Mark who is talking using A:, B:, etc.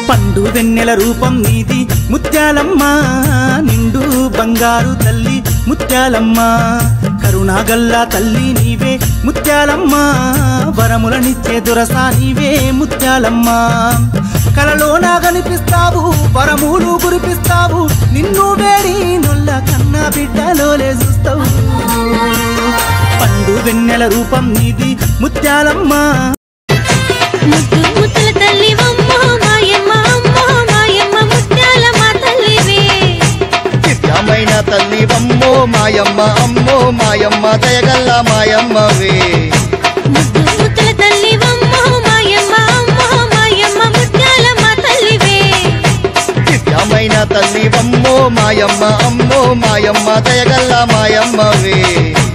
A: పండు వెన్నెల రూపం నీది ముత్యాలమ్మ నిండు బంగారు తల్లి ముత్యాలమ్మ కరుణాగల్లా తల్లి నీవే ముత్యాలమ్మ వరములనిచ్చే దురసా నీవే ముత్యాలమ్మ కలలోనా కనిపిస్తావు వరములు కురిపిస్తావు నిన్ను వేడి నొల్ల కన్నా బిడ్డలోలే చూస్తావు పండు వెన్నెల రూపం నీది ముత్యాలమ్మ
B: ముద్దు ముద్దుల తల్లి అమ్మో మాయమ్మ అమ్మో మాయమ్మ ముత్యాల మా తల్లివే
C: దివ్యమైన తల్లి వమ్మో మాయమ్మ అమ్మో మాయమ్మ దయగల్ల మాయమ్మవే
B: ముద్దు ముద్దుల తల్లి అమ్మో మాయమ్మ అమ్మో మాయమ్మ ముత్యాల మా తల్లివే
C: దివ్యమైన తల్లి వమ్మో మాయమ్మ అమ్మో మాయమ్మ దయగల్ల మాయమ్మవే